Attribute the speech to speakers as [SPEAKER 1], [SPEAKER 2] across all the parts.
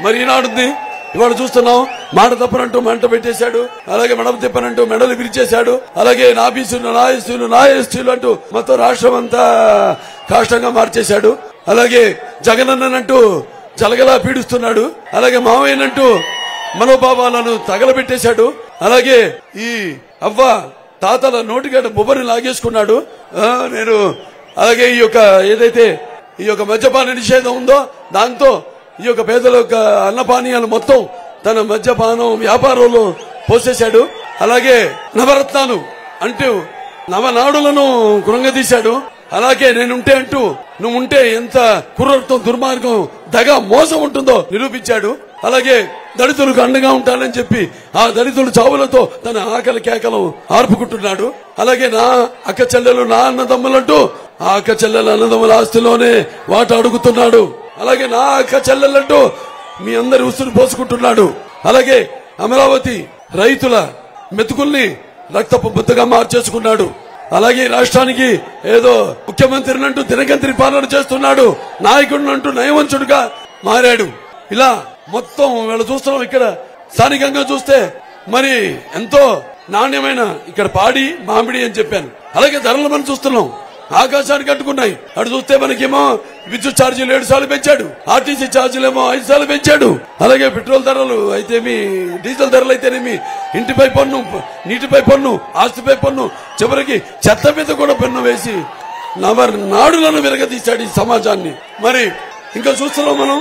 [SPEAKER 1] మరి ఈనాడుంది ఇవాళ చూస్తున్నాం మాట తప్పనంటూ మంట పెట్టేశాడు అలాగే మెడమ తిప్పనంటూ మెడలు విరిచేశాడు అలాగే నా బీసీలు నా ఎస్టీలు నా ఎస్టీలు అంటూ మొత్తం రాష్ట్రం అంతా కాష్టంగా మార్చేశాడు అలాగే జగనన్ననంటూ జలగలా పీడిస్తున్నాడు అలాగే మావయ్యనంటూ మనోభావాలను తగలబెట్టేశాడు అలాగే ఈ అవ్వ తాతల నోటిగడ్డ బొబ్బని లాగేసుకున్నాడు ఆ, నేను అలాగే ఈ యొక్క ఏదైతే ఈ యొక్క మద్యపాన నిషేధం ఉందో దాంతో ఈ యొక్క పేదల యొక్క అన్నపానీయాలు మొత్తం తన మద్యపానం వ్యాపారంలో పోసేశాడు అలాగే నవరత్నాలు అంటూ నవనాడులను కృంగదీశాడు అలాగే నేనుంటే అంటూ నువ్వు ఉంటే ఎంత కుర్రత్వం దుర్మార్గం దగ మోసం ఉంటుందో నిరూపించాడు అలాగే దళితులకు అండగా ఉంటానని చెప్పి ఆ దళితుల చావులతో తన ఆకలి కేకలు ఆర్పుకుంటున్నాడు అలాగే నా అక్క చెల్లెలు నా అన్నదమ్ములంటూ ఆ అక్క చెల్లెల అన్నదమ్ముల ఆస్తిలోనే వాట అడుగుతున్నాడు అలాగే నా అక్క చెల్లెలంటూ మీ అందరి ఉసురు పోసుకుంటున్నాడు అలాగే అమరావతి రైతుల మెతుకుల్ని రక్తపు బుద్ధగా మార్చేసుకున్నాడు అలాగే ఈ రాష్ట్రానికి ఏదో ముఖ్యమంత్రిని అంటూ దినగంత్రి పాలన చేస్తున్నాడు నాయకుడిని అంటూ నయవంచుడుగా మారాడు ఇలా మొత్తం వీళ్ళు చూస్తున్నాం ఇక్కడ స్థానికంగా చూస్తే మరి ఎంతో నాణ్యమైన ఇక్కడ పాడి మామిడి అని చెప్పాను అలాగే ధరలు మనం చూస్తున్నాం ఆకాశానికి కట్టుకున్నాయి అటు చూస్తే మనకేమో విద్యుత్ ఛార్జీలు ఏడు సార్లు పెంచాడు ఆర్టీసీ ఛార్జీలు ఏమో ఐదు సార్లు పెంచాడు అలాగే పెట్రోల్ ధరలు అయితేమి డీజిల్ ధరలు అయితేనేమి ఇంటిపై పన్ను నీటిపై పన్ను ఆస్తిపై పన్ను చివరికి చెత్త మీద కూడా పన్ను వేసి నవ నాడులను విరగదీశాడు ఈ సమాజాన్ని మరి ఇంకా చూస్తున్నాం మనం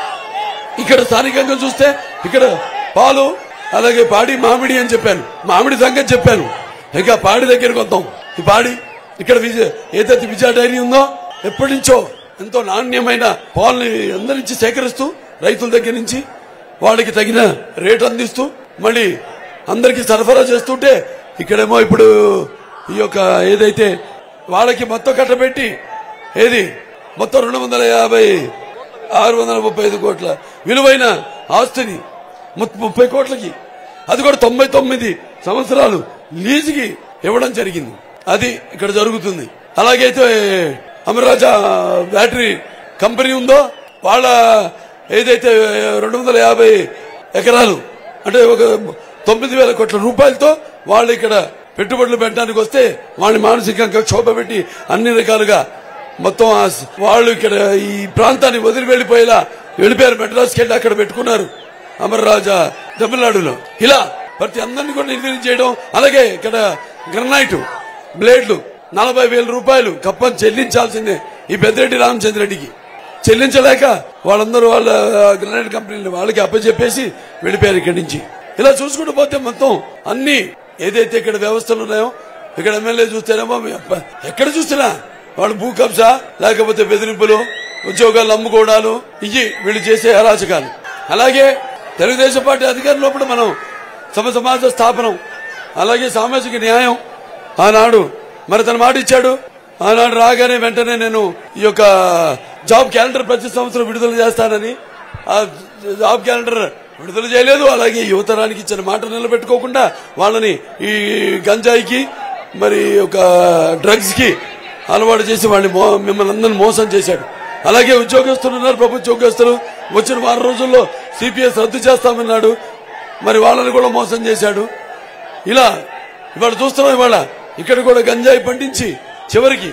[SPEAKER 1] ఇక్కడ స్థానికంగా చూస్తే ఇక్కడ పాలు అలాగే పాడి మామిడి అని చెప్పాను మామిడి సంగతి చెప్పాను ఇంకా పాడి దగ్గరికి వద్దాం ఈ పాడి ఇక్కడ విజయ ఏదైతే విజయ డైరీ ఉందో ఎప్పటి నుంచో ఎంతో నాణ్యమైన పాలని అందరి నుంచి సేకరిస్తూ రైతుల దగ్గర నుంచి వాళ్ళకి తగిన రేటు అందిస్తూ మళ్ళీ అందరికి సరఫరా చేస్తుంటే ఇక్కడేమో ఇప్పుడు ఈ యొక్క ఏదైతే వాళ్ళకి మొత్తం కట్టబెట్టి ఏది మొత్తం రెండు వందల యాభై ఆరు వందల ముప్పై ఐదు కోట్ల విలువైన ఆస్తిని ము- ముప్పై కోట్లకి అది కూడా తొంభై తొమ్మిది సంవత్సరాలు లీజుకి ఇవ్వడం జరిగింది అది ఇక్కడ జరుగుతుంది అలాగైతే అమరరాజా బ్యాటరీ కంపెనీ ఉందో వాళ్ళ ఏదైతే రెండు వందల యాభై ఎకరాలు అంటే ఒక తొమ్మిది వేల కోట్ల రూపాయలతో వాళ్ళు ఇక్కడ పెట్టుబడులు పెట్టడానికి వస్తే వాడిని మానసికంగా క్షోభ పెట్టి అన్ని రకాలుగా మొత్తం ఆ స- వాళ్ళు ఇక్కడ ఈ ప్రాంతాన్ని వదిలి వెళ్లిపోయేలా వెళ్ళిపోయారు మెడ్రాస్కి వెళ్ళి అక్కడ పెట్టుకున్నారు అమరరాజా తమిళనాడులో ఇలా ప్రతి అందరినీ కూడా నిర్వీర్యం చేయడం అలాగే ఇక్కడ గ్రనైట్ బ్లేడ్లు నలభై వేల రూపాయలు కప్పని చెల్లించాల్సిందే ఈ పెద్దిరెడ్డి రామచంద్రెడ్డికి చెల్లించలేక వాళ్ళందరూ వాళ్ళ గ్రనైట్ కంపెనీలు వాళ్ళకి అప్పచెప్పేసి వెళ్ళిపోయారు ఇక్కడి నుంచి ఇలా చూసుకుంటూ పోతే మొత్తం అన్ని ఏదైతే ఇక్కడ వ్యవస్థలు ఉన్నాయో ఇక్కడ ఎమ్మెల్యే చూస్తేనేమో మీ అప్ప- ఎక్కడ చూసినా వాళ్ళు భూ కబ్జా లేకపోతే బెదిరింపులు ఉద్యోగాలు అమ్ముకోవడాలు ఇవి వీళ్ళు చేసే అరాచకాలు అలాగే తెలుగుదేశం పార్టీ అధికారంలో మనం సమ సమాజ స్థాపనం అలాగే సామాజిక న్యాయం ఆనాడు మరి తన మాట ఇచ్చాడు ఆనాడు రాగానే వెంటనే నేను ఈ యొక్క జాబ్ క్యాలెండర్ ప్రతి సంవత్సరం విడుదల చేస్తానని ఆ జాబ్ క్యాలెండర్ విడుదల చేయలేదు అలాగే యువతరానికి ఇచ్చిన మాట నిలబెట్టుకోకుండా వాళ్ళని ఈ గంజాయికి మరి ఒక డ్రగ్స్ కి అలవాటు చేసి వాళ్ళని మో- మిమ్మల్ని అందరిని మోసం చేశాడు అలాగే ఉద్యోగస్తులు ఉన్నారు ప్రభుత్వ ఉద్యోగస్తులు వచ్చిన వారం రోజుల్లో సిపిఎస్ రద్దు చేస్తామన్నాడు మరి వాళ్ళని కూడా మోసం చేశాడు ఇలా ఇవాళ చూస్తున్నాం ఇవాళ ఇక్కడ కూడా గంజాయి పండించి చివరికి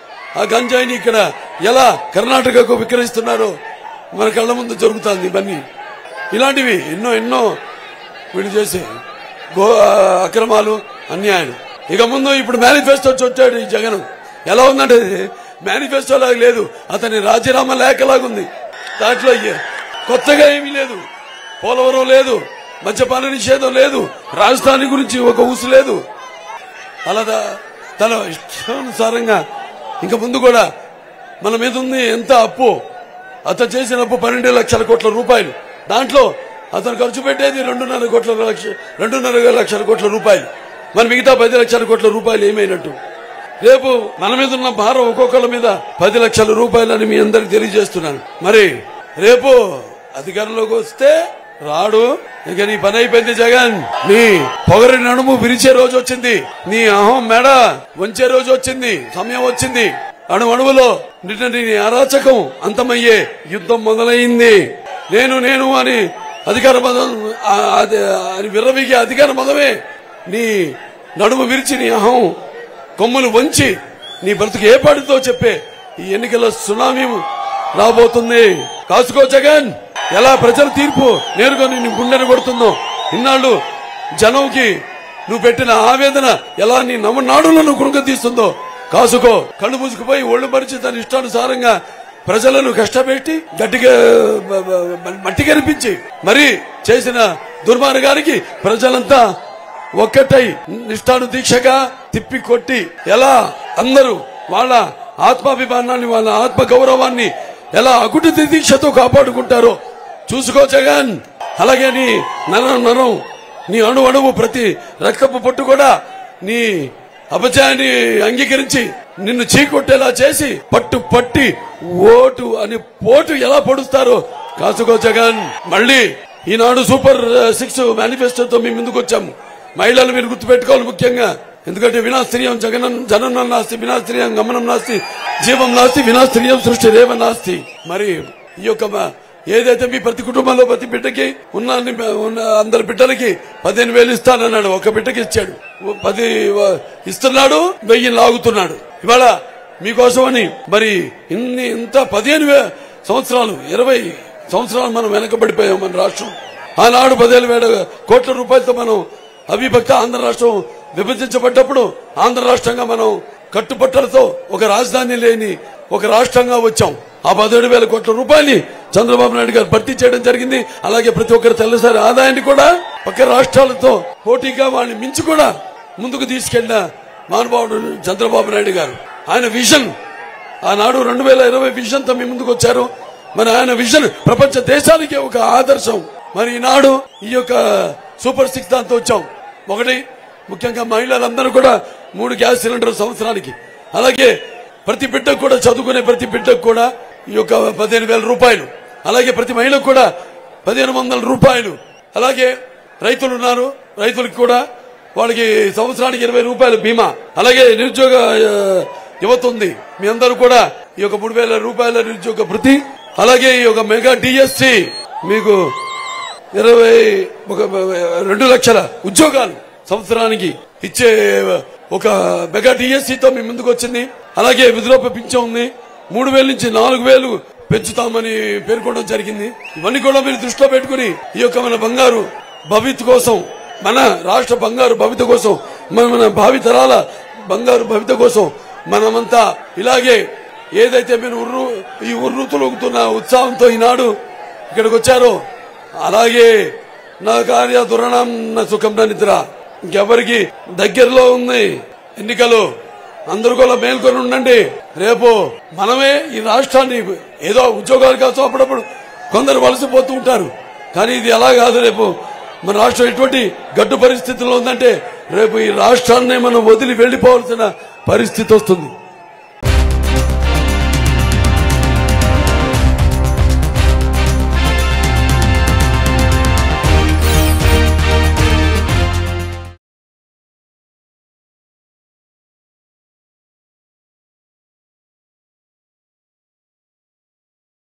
[SPEAKER 1] ఆ గంజాయిని ఇక్కడ ఎలా కర్ణాటకకు విక్రయిస్తున్నారో మన కళ్ళ ముందు జరుగుతుంది ఇవన్నీ ఇలాంటివి ఎన్నో ఎన్నో వీళ్ళు చేసే గో అక్రమాలు అన్యాయాలు ఇక ముందు ఇప్పుడు మేనిఫెస్టో వచ్చాడు ఈ జగన్ ఎలా ఉందంటే మేనిఫెస్టో లాగా లేదు అతని రాజీనామా లేఖలాగుంది దాంట్లో ఏ- కొత్తగా ఏమీ లేదు పోలవరం లేదు మద్యపాన నిషేధం లేదు రాజధాని గురించి ఒక ఊసు లేదు అలా దా- తన ఇష్టానుసారంగా ఇంకా ముందు కూడా మన మీద ఉంది ఎంత అప్పు అతను చేసిన అప్పు పన్నెండు లక్షల కోట్ల రూపాయలు దాంట్లో అతను ఖర్చు పెట్టేది రెండున్నర కోట్ల లక్ష రెండున్నర లక్షల కోట్ల రూపాయలు మరి మిగతా పది లక్షల కోట్ల రూపాయలు ఏమైనట్టు రేపు మన మీద ఉన్న భారం ఒక్కొక్కరి మీద పది లక్షల రూపాయలని మీ అందరికి తెలియజేస్తున్నాను మరి రేపు అధికారంలోకి వస్తే రాడు ఇక నీ పని అయిపోయింది జగన్ నీ పొగరి నడుము విరిచే రోజు వచ్చింది నీ అహం మెడ వంచే రోజు వచ్చింది సమయం వచ్చింది అణు అణువులో నిన్న నీ అరాచకం అంతమయ్యే యుద్ధం మొదలైంది నేను నేను అని అధికార మదం ఆ, అది అని విర్రవీగే అధికార మదమే నీ నడుము విరిచి నీ అహం కొమ్ములు వంచి నీ బ్రతుకు ఏ పాటితో చెప్పే ఈ ఎన్నికల సునామీ రాబోతుంది కాసుకో జగన్ ఎలా ప్రజల తీర్పు నేరుగా నీ గుండెను కొడుతుందో ఇన్నాళ్ళు జనంకి నువ్వు పెట్టిన ఆవేదన ఎలా నీ నమ్మనాడులను కృంగతీస్తుందో కాసుకో కళ్ళు మూసుకుపోయి ఒళ్ళు పరిచి తన ఇష్టానుసారంగా ప్రజలను కష్టపెట్టి గట్టిగా బ- బ- బ- మట్టి కనిపించి మరి చేసిన దుర్మార్గానికి ప్రజలంతా ఒక్కటై నిష్ఠాను దీక్షగా తిప్పి కొట్టి ఎలా అందరూ వాళ్ళ ఆత్మాభిమానాన్ని వాళ్ళ ఆత్మ గౌరవాన్ని ఎలా అకుటి దీక్షతో కాపాడుకుంటారో చూసుకో జగన్ అలాగే నీ నరం నరం నీ అణు అణువు ప్రతి రక్తపు పొట్టు కూడా నీ అపజయాన్ని అంగీకరించి నిన్ను చీకొట్టేలా చేసి పట్టు పట్టి ఓటు అని పోటు ఎలా పొడుస్తారో కాసుకో జగన్ మళ్ళీ ఈనాడు సూపర్ సిక్స్ మేనిఫెస్టోతో మేము ముందుకు వచ్చాము మహిళలు మీరు గుర్తుపెట్టుకోవాలి ముఖ్యంగా ఎందుకంటే వినాస్త్రీయం జగనం జననం నాస్తి వినాస్త్రీయం గమనం నాస్తి జీవం నాస్తి వినాస్త్రీయం సృష్టి రేవ నాస్తి మరి ఈ యొక్క మ- ఏదైతే మీ ప్రతి కుటుంబంలో ప్రతి బిడ్డకి ఉన్న అన్ని బ- ఉన్న అందరి బిడ్డలకి పదిహేను వేలు ఇస్తానన్నాడు ఒక బిడ్డకి ఇచ్చాడు ఓ పది వ- ఇస్తున్నాడు వెయ్యి లాగుతున్నాడు ఇవాళ మీకోసమని మరి ఇన్ని ఇంత పదిహేను వే- సంవత్సరాలు ఇరవై సంవత్సరాలు మనం వెనకబడిపోయాం మన రాష్ట్రం ఆనాడు పదిహేను వేల కోట్ల రూపాయలతో మనం అవిభక్త ఆంధ్ర రాష్ట్రం విభజించబడ్డప్పుడు ఆంధ్ర రాష్ట్రంగా మనం కట్టుబట్టలతో ఒక రాజధాని లేని ఒక రాష్ట్రంగా వచ్చాం ఆ పదిహేడు వేల కోట్ల రూపాయలు చంద్రబాబు నాయుడు గారు భర్తీ చేయడం జరిగింది అలాగే ప్రతి ఒక్కరి తెల్లసారి ఆదాయాన్ని కూడా పక్క రాష్ట్రాలతో పోటీగా వాళ్ళని మించి కూడా ముందుకు తీసుకెళ్లిన మహానుభావుడు చంద్రబాబు నాయుడు గారు ఆయన విజన్ ఆనాడు రెండు వేల ఇరవై విజన్ తో మీ ముందుకు వచ్చారు మరి ఆయన విజన్ ప్రపంచ దేశానికి ఒక ఆదర్శం మరి ఈనాడు ఈ యొక్క సూపర్ సిక్స్ దాంతో వచ్చాం ఒకటి ముఖ్యంగా మహిళలందరూ కూడా మూడు గ్యాస్ సిలిండర్ సంవత్సరానికి అలాగే ప్రతి బిడ్డకు కూడా చదువుకునే ప్రతి బిడ్డకు కూడా ఈ యొక్క పదిహేను వేల రూపాయలు అలాగే ప్రతి మహిళకు కూడా పదిహేను వందల రూపాయలు అలాగే రైతులు ఉన్నారు రైతులకు కూడా వాళ్ళకి సంవత్సరానికి ఇరవై రూపాయలు బీమా అలాగే నిరుద్యోగ ఆ, యువత ఉంది మీ అందరూ కూడా ఈ యొక్క మూడు వేల రూపాయల నిరుద్యోగ భృతి అలాగే ఈ యొక్క మెగా డిఎస్సి మీకు ఇరవై ఒక రెండు లక్షల ఉద్యోగాలు సంవత్సరానికి ఇచ్చే ఒక మెగా డిఎస్సితో మీ ముందుకు వచ్చింది అలాగే విధులోప పింఛం ఉంది మూడు వేల నుంచి నాలుగు వేలు పెంచుతామని పేర్కొనడం జరిగింది ఇవన్నీ కూడా మీరు దృష్టిలో పెట్టుకుని ఈ యొక్క మన బంగారు భవిత్ కోసం మన రాష్ట్ర బంగారు భవిత కోసం మన మన భావితరాల బంగారు భవిత కోసం మనమంతా ఇలాగే ఏదైతే మీరు ఉర్రు ఈ ఉర్రుతులుగుతున్న ఉత్సాహంతో ఈనాడు ఇక్కడికి వచ్చారో అలాగే నా కార్య దురణం నా సుఖం నా నిద్ర ఇంకెవరికి దగ్గరలో ఉంది ఎన్నికలు అందరూ కూడా మేల్కొని ఉండండి రేపు మనమే ఈ రాష్ట్రాన్ని ఏదో ఉద్యోగాలు కావచ్చు అప్పుడప్పుడు కొందరు వలసపోతూ ఉంటారు కానీ ఇది అలా కాదు రేపు మన రాష్ట్రం ఎటువంటి గడ్డు పరిస్థితుల్లో ఉందంటే రేపు ఈ రాష్ట్రాన్ని మనం వదిలి వెళ్లిపోవాల్సిన పరిస్థితి వస్తుంది